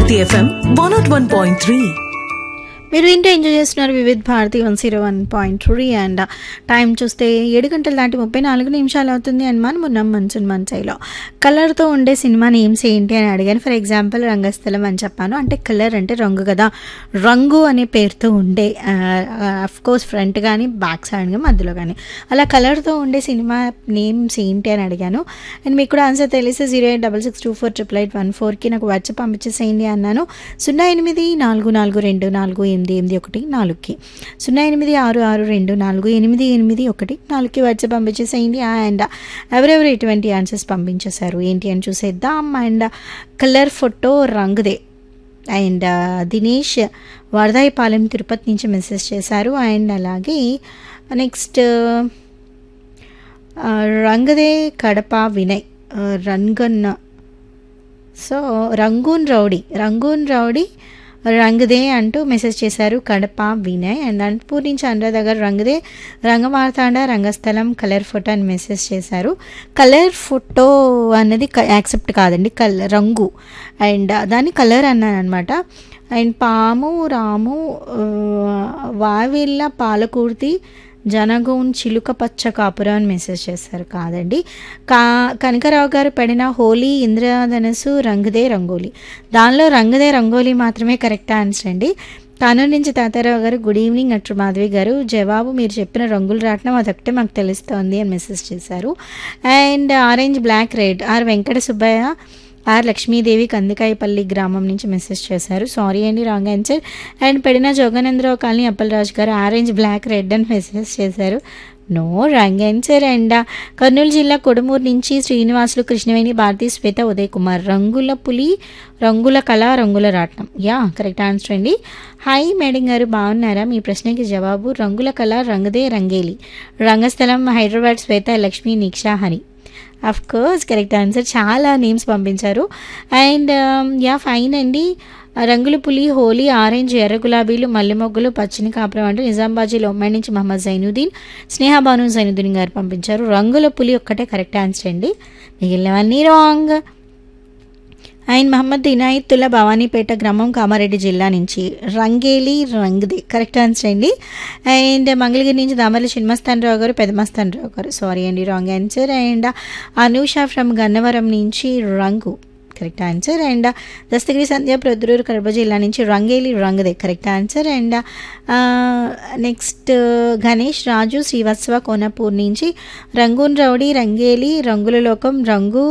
Hit FM 101.3. మీరు ఇంటే enjoy చేస్తున్నారు Vividh Bharati one zero one point three and time చూస్తే ఏడు గంటల దాటి ముప్పై నాలుగు నిమిషాలు అవుతుంది అండ్ మనం ఉన్నాం మన్సూన్ మన్సైలో కలర్తో ఉండే సినిమా నేమ్స్ ఏంటి అని అడిగాను ఫర్ ఎగ్జాంపుల్ రంగస్థలం అని చెప్పాను అంటే కలర్ అంటే రంగు కదా రంగు అనే పేరుతో ఉండే అఫ్ కోర్స్ ఫ్రంట్ కానీ బ్యాక్ సైడ్ కానీ మధ్యలో కానీ అలా కలర్తో ఉండే సినిమా నేమ్స్ ఏంటి అని అడిగాను అండ్ మీకు కూడా ఆన్సర్ తెలిస్తే zero eight double six two four triple eight one ఫోర్కి నాకు వాట్సాప్ పంపించేసేయండి అన్నాను సున్నా ఎనిమిది నాలుగు నాలుగు రెండు నాలుగు ఎనిమిది ఎనిమిది ఒకటి నాలుగుకి సున్నా ఎనిమిది ఆరు ఆరు రెండు నాలుగు ఎనిమిది ఎనిమిది ఒకటి నాలుగుకి వాట్సాప్ పంపించేసేయండి అండ్ ఎవరెవరు ఎటువంటి ఆన్సర్స్ పంపించేశారు ఏంటి అని చూసేద్దాం and colour photo Rangde and Dinesh Varadayipalem Tirupati నుంచి మెసేజ్ చేశారు అండ్ అలాగే next Rangde Kadapa Vinay Ranganna so Rangoon rowdy Rangoon rowdy Rangde అంటూ మెసేజ్ చేశారు కడప వినయ్ అండ్ అనంతపూర్ నుంచి అనురాధ గారు రంగదే రంగమార్తాండ రంగస్థలం కలర్ ఫోటో అని మెసేజ్ చేశారు కలర్ ఫోటో అన్నది యాక్సెప్ట్ కాదండి కల్ రంగు అండ్ దాన్ని కలర్ అన్నాను అనమాట అండ్ పాము రాము వావిళ్ళ పాలకూర్తి జనగౌన్ చిలుక పచ్చ కాపురం అని మెసేజ్ చేశారు కాదండి కా కనకరావు గారు పడిన హోలీ ఇంద్రధనస్సు రంగుదే రంగోలీ దానిలో రంగుదే రంగోలీ మాత్రమే కరెక్ట్ ఆన్సర్ అండి కానూరు నుంచి తాతారావు గారు గుడ్ ఈవినింగ్ అట్రు మాధవి గారు జవాబు మీరు చెప్పిన రంగులు రావటం అదొకటే మాకు తెలుస్తోంది అని మెసేజ్ చేశారు and orange black red R Venkata Subbaiah R Lakshmidevi Kandikayapalli గ్రామం నుంచి మెసేజ్ చేశారు సారీ అండి రాంగ్ ఆన్సర్ అండ్ పెడిన జోగనేంద్రరావు కాలనీ అప్పలరాజు గారు ఆరెంజ్ బ్లాక్ రెడ్ అని మెసేజ్ చేశారు no wrong answer and Kurnool జిల్లా కొడుమూరు నుంచి శ్రీనివాసులు కృష్ణవేణి భారతి శ్వేత ఉదయ్ కుమార్ రంగుల పులి రంగుల Kala Rangula Ratnam yeah correct answer అండి హాయ్ మేడం గారు బాగున్నారా మీ ప్రశ్నకి జవాబు Rangula Kala Rangde Rangeli Rangasthalam Hyderabad Swetha Lakshmi Niksha Hari of course correct answer చాలా నేమ్స్ పంపించారు అండ్ యా ఫైన్ అండి రంగుల పులి హోలీ ఆరెంజ్ ఎర్ర గులాబీలు మల్లె మొగ్గలు పచ్చని కాపురం అంటూ నిజామాబాద్ జిల్లా ఉమ్మడి నుంచి మహమ్మద్ జైనుద్దీన్ స్నేహబాను జైనుద్దీన్ గారు పంపించారు రంగుల పులి ఒక్కటే కరెక్ట్ ఆన్సర్ అండి మిగిలినవన్నీ రాంగ్ అండ్ మహమ్మద్ ఇనాయత్తుల్లా భవానీపేట గ్రామం కామారెడ్డి జిల్లా నుంచి రంగేలి రంగుది కరెక్ట్ ఆన్సర్ అండి అండ్ మంగళగిరి నుంచి దామర్ల చిన్మస్తాన్ రావు గారు పెదమస్తాన్ రావు గారు సారీ అండి wrong answer and Anusha from Gannavaram నుంచి Rangu correct answer and Dastagiri Sandhya Proddatur Kadapa జిల్లా నుంచి Rangeli Rangde correct answer and next Ganesh Raju Srivatsava Konapur నుంచి Rangoon rowdy Rangeli Rangula Lokam Rangu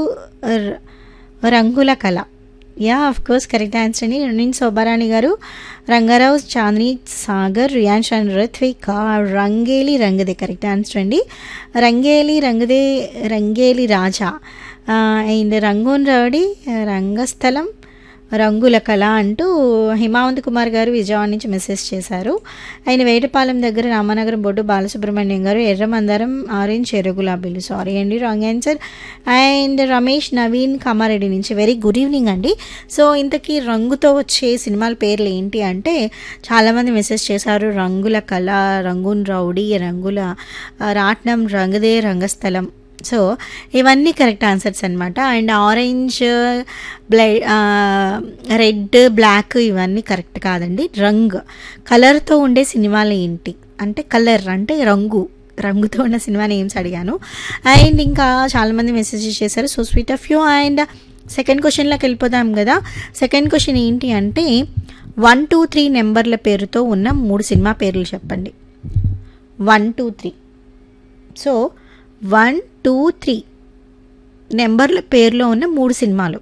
Rangula Kala yeah of course correct answer అండి నేను శోభారాణి గారు Rangarao Chandini Sagar Riyans and Ruthvik Rangeli Rangde correct answer అండి Rangeli Rangde Rangeli Raja and Rangoon rowdy Rangasthalam Rangula కళ అంటూ హిమావంత్ కుమార్ గారు విజయవాడ నుంచి మెసేజ్ చేశారు ఆయన వేటపాలెం దగ్గర రామనగరం బొడ్డు బాలసుబ్రహ్మణ్యం గారు ఎర్రమందరం ఆరెంజ్ ఎర్ర గులాబీలు సారీ అండి wrong answer and Ramesh Naveen Kamareddy నుంచి వెరీ గుడ్ ఈవినింగ్ అండి సో ఇంతకీ రంగుతో వచ్చే సినిమాల పేర్లు ఏంటి అంటే చాలామంది మెసేజ్ చేశారు రంగుల కళ రంగున్ రౌడీ రంగుల రాట్నం రంగదే రంగస్థలం సో ఇవన్నీ కరెక్ట్ ఆన్సర్స్ అనమాట and orange blue red black ఇవన్నీ కరెక్ట్ కాదండి రంగు కలర్తో ఉండే సినిమాలు ఏంటి అంటే కలర్ అంటే రంగు రంగుతో ఉన్న సినిమా నేమ్స్ అడిగాను అండ్ ఇంకా చాలామంది మెసేజెస్ చేశారు so sweet of you and second క్వశ్చన్లోకి వెళ్ళిపోదాం కదా సెకండ్ క్వశ్చన్ ఏంటి అంటే వన్ టూ త్రీ నెంబర్ల పేరుతో ఉన్న మూడు సినిమా పేర్లు చెప్పండి one two three so one two three నెంబర్ల పేరులో ఉన్న మూడు సినిమాలు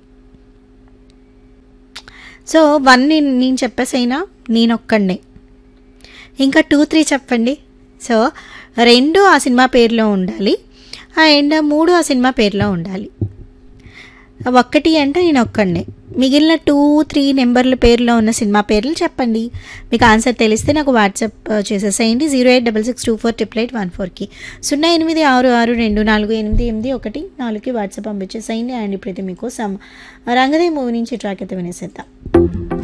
సో వన్ నేను చెప్పేసైనా నేను ఒక్కడే ఇంకా టూ త్రీ చెప్పండి సో రెండు ఆ సినిమా పేరులో ఉండాలి అండ్ మూడు ఆ సినిమా పేరులో ఉండాలి ఒక్కటి అంటే నేను ఒక్కడే మిగిలిన టూ త్రీ నెంబర్ల పేర్లో ఉన్న సినిమా పేర్లు చెప్పండి మీకు ఆన్సర్ తెలిస్తే నాకు వాట్సాప్ చేసేసేయండి zero eight double six two four triple eight one ఫోర్కి సున్నా ఎనిమిది ఆరు ఆరు రెండు నాలుగు ఎనిమిది ఎనిమిది ఒకటి నాలుగుకి వాట్సాప్ పంపించేసేయండి అండ్ ఇప్పుడైతే మీకోసం రంగదే మూవీ నుంచి ట్రాక్ అయితే వినేసేద్దాం